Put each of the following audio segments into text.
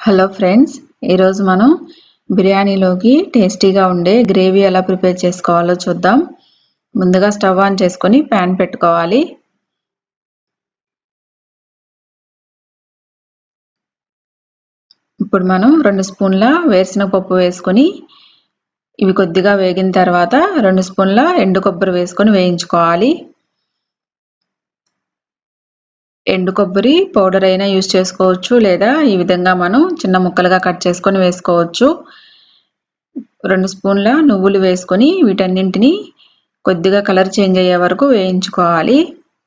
hello friends ఈరోజు మనం బిర్యానీలోకి టేస్టీగా ఉండే గ్రేవీ ఎలా ప్రిపేర్ చేసుకోవాలో చూద్దాం ముందుగా స్టవ్ ఆన్ చేసుకొని ప్యాన్ పెట్టుకోవాలి ఇప్పుడు మనం రెండు స్పూన్ల వేరుశనగ పప్పు వేసుకొని ఇవి కొద్దిగా వేగిన తర్వాత రెండు స్పూన్ల ఎండు కొబ్బరి వేసుకొని వేయించుకోవాలి ఎండు కొబ్బరి పౌడర్ అయినా యూజ్ చేసుకోవచ్చు లేదా ఈ విధంగా మనం చిన్న ముక్కలుగా కట్ చేసుకొని వేసుకోవచ్చు రెండు స్పూన్ల నువ్వులు వేసుకొని వీటన్నింటిని కొద్దిగా కలర్ చేంజ్ అయ్యే వరకు వేయించుకోవాలి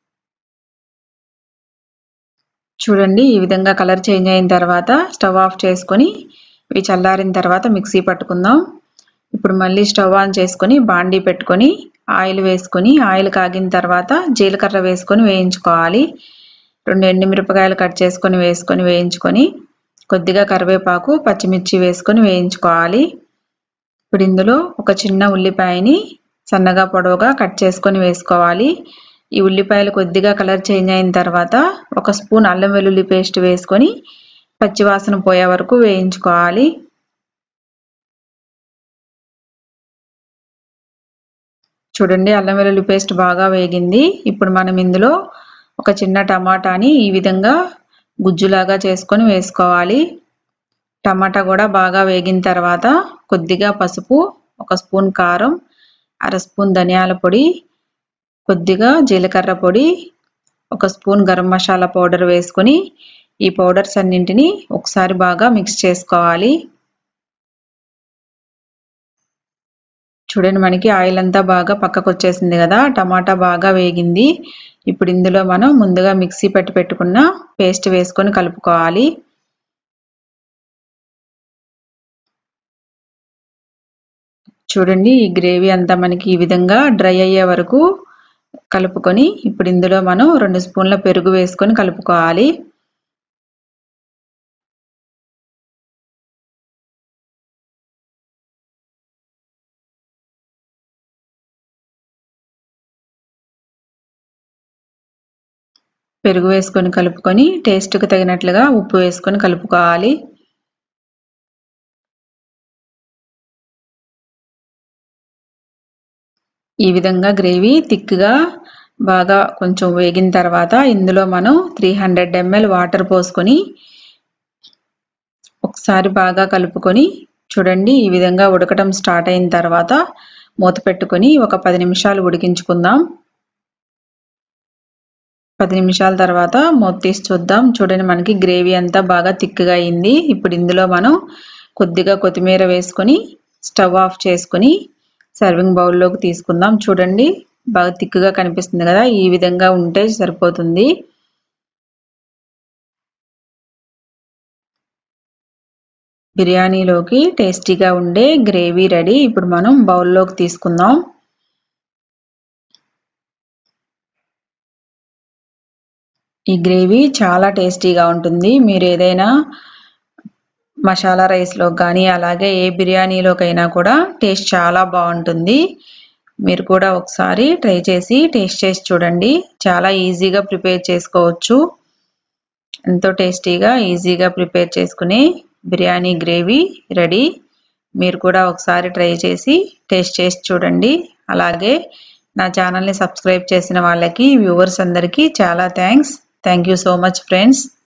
చూడండి ఈ విధంగా కలర్ చేంజ్ అయిన తర్వాత స్టవ్ ఆఫ్ చేసుకొని ఇవి చల్లారిన తర్వాత మిక్సీ పట్టుకుందాం ఇప్పుడు మళ్ళీ స్టవ్ ఆన్ చేసుకొని బాండీ పెట్టుకొని ఆయిల్ వేసుకొని ఆయిల్ కాగిన తర్వాత జీలకర్ర వేసుకొని వేయించుకోవాలి రెండు ఎండుమిరపకాయలు కట్ చేసుకొని వేసుకొని వేయించుకొని కొద్దిగా కరివేపాకు పచ్చిమిర్చి వేసుకొని వేయించుకోవాలి ఇప్పుడు ఇందులో ఒక చిన్న ఉల్లిపాయని సన్నగా పొడవుగా కట్ చేసుకొని వేసుకోవాలి ఈ ఉల్లిపాయలు కొద్దిగా కలర్ చేంజ్ అయిన తర్వాత ఒక స్పూన్ అల్లం వెల్లుల్లి పేస్ట్ వేసుకొని పచ్చివాసన పోయే వరకు వేయించుకోవాలి చూడండి అల్లం వెల్లుల్లి పేస్ట్ బాగా వేగింది ఇప్పుడు మనం ఇందులో ఒక చిన్న టమాటాని ఈ విధంగా గుజ్జులాగా చేసుకొని వేసుకోవాలి టమాటా కూడా బాగా వేగిన తర్వాత కొద్దిగా పసుపు ఒక స్పూన్ కారం అర స్పూన్ ధనియాల పొడి కొద్దిగా జీలకర్ర పొడి ఒక స్పూన్ గరం మసాలా పౌడర్ వేసుకొని ఈ పౌడర్స్ అన్నింటినీ ఒకసారి బాగా మిక్స్ చేసుకోవాలి చూడండి మనకి ఆయిల్ అంతా బాగా పక్కకు వచ్చేసింది కదా టమాటా బాగా వేగింది ఇప్పుడు ఇందులో మనం ముందుగా మిక్సీ పెట్టి పెట్టుకున్న పేస్ట్ వేసుకొని కలుపుకోవాలి చూడండి ఈ గ్రేవీ అంతా మనకి ఈ విధంగా డ్రై అయ్యే వరకు కలుపుకొని ఇప్పుడు ఇందులో మనం రెండు స్పూన్ల పెరుగు వేసుకొని కలుపుకోవాలి పెరుగు వేసుకొని కలుపుకొని టేస్ట్కి తగినట్లుగా ఉప్పు వేసుకొని కలుపుకోవాలి ఈ విధంగా గ్రేవీ థిక్గా బాగా కొంచెం వేగిన తర్వాత ఇందులో మనం త్రీ హండ్రెడ్ ఎంఎల్ వాటర్ పోసుకొని ఒకసారి బాగా కలుపుకొని చూడండి ఈ విధంగా ఉడకటం స్టార్ట్ అయిన తర్వాత మూత పెట్టుకొని ఒక పది నిమిషాలు ఉడికించుకుందాం పది నిమిషాల తర్వాత మూత తీసి చూద్దాం చూడండి మనకి గ్రేవీ అంతా బాగా థిక్గా అయింది ఇప్పుడు ఇందులో మనం కొద్దిగా కొత్తిమీర వేసుకొని స్టవ్ ఆఫ్ చేసుకొని సర్వింగ్ బౌల్లోకి తీసుకుందాం చూడండి బాగా థిక్గా కనిపిస్తుంది కదా ఈ విధంగా ఉంటే సరిపోతుంది బిర్యానీలోకి టేస్టీగా ఉండే గ్రేవీ రెడీ ఇప్పుడు మనం బౌల్లోకి తీసుకుందాం ఈ గ్రేవీ చాలా టేస్టీగా ఉంటుంది మీరు ఏదైనా మసాలా రైస్లో కానీ అలాగే ఏ బిర్యానీలోకైనా కూడా టేస్ట్ చాలా బాగుంటుంది మీరు కూడా ఒకసారి ట్రై చేసి టేస్ట్ చేసి చూడండి చాలా ఈజీగా ప్రిపేర్ చేసుకోవచ్చు ఎంతో టేస్టీగా ఈజీగా ప్రిపేర్ చేసుకునే బిర్యానీ గ్రేవీ రెడీ మీరు కూడా ఒకసారి ట్రై చేసి టేస్ట్ చేసి చూడండి అలాగే నా ఛానల్ని సబ్స్క్రైబ్ చేసిన వాళ్ళకి వ్యూవర్స్ అందరికీ చాలా thanks thank you so much friends